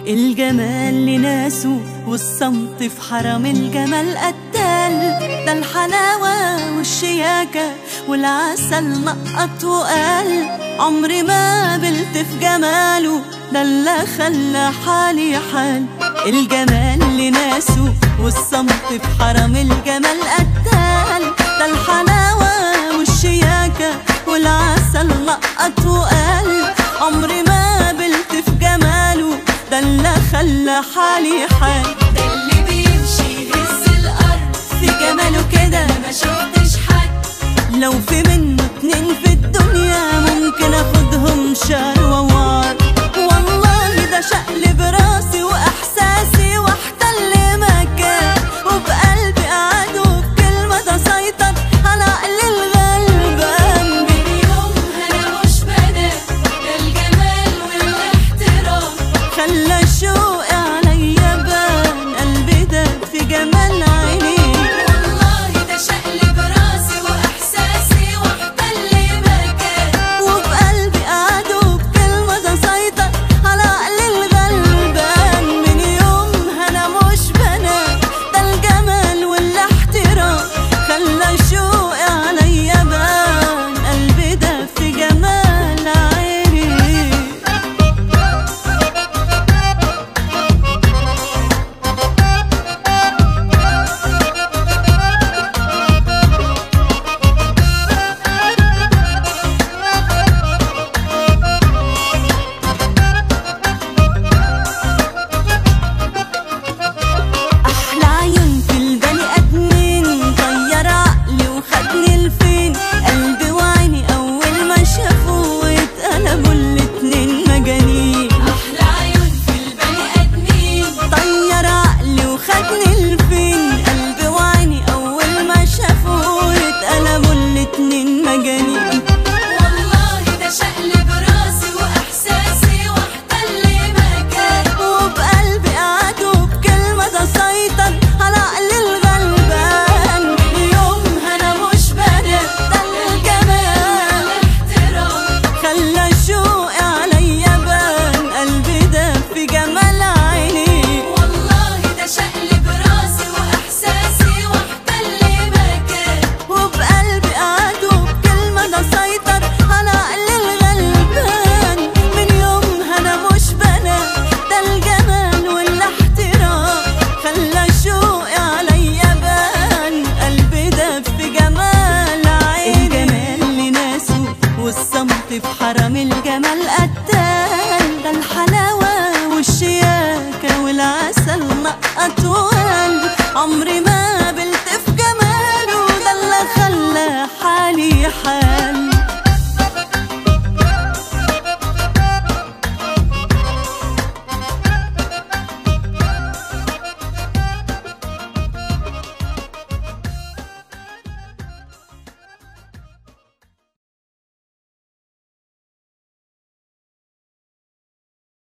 الجمال لناسه والصمت في حرم الجمال قتال ده الحلاوة والشياكة والعسل نقط وقال عمري ما قبلت في جماله ده اللي خلى حالي حال الجمال لناسه والصمت في حرم الجمال قتال ده الحلاوة والشياكة والعسل نقط وقال عمري ما قبلت في جماله ده اللي خلى حالي حال ده اللي بيمشي يهز الأرض في جماله كده ما شفتش حد لو في منه اتنين في الدنيا ممكن اخدهم شهر ووار والله ده شقلب راسي واحساسي واحتل مكان وبقلبي قعد وبكلمة تسيطر على عقل الغلبان من يومها أنا مش بنام ده الجمال والاحترام خلى شوقي عليا بان قلبي ده في جمال عينيه والله ده شقلب راسي وإحساسي واحتل مكان وبقلبي قعدوا بكلمة تسيطر على عقل الغلبان من يومها أنا مش بنام ده الجمال والاحترام خلى شوقي عليا بان قلبي ده في جمال عيني أحلى عيون في البني آدمين طير عقلي وخدني لفين قلبي وعيني أول ما شافوه اتقلبوا الاتنين مجانين أحلى عيون في البني آدمين طير عقلي وخدني لفين قلبي وعيني أول ما شافوه اتقلبوا الاتنين مجانين والله ده شقلب راسي وإحساسي واحتل مكان وبقلبي قعدوا بكلمة تسيطر على عقل الغلبان يومها أنا مش بنام ده الجمال احترام خلى شوقي عليا بان قلبي ده في جمال عيني والله ده شقلب راسي وإحساسي واحتل مكان وبقلبي قعدوا بكلمة تسيطر على عقل الغلبان من يومها أنا مش بنام ده الجمال والاحترام خلى شوقي عليا بان قلبي ده في جمال عيني الجمال لناسه والصمت في حرم الجمال قتال ده الحلاوة والشياكة والعسل نقط وقلب عمري ما قبلت في جماله ده اللي خلى حالي حال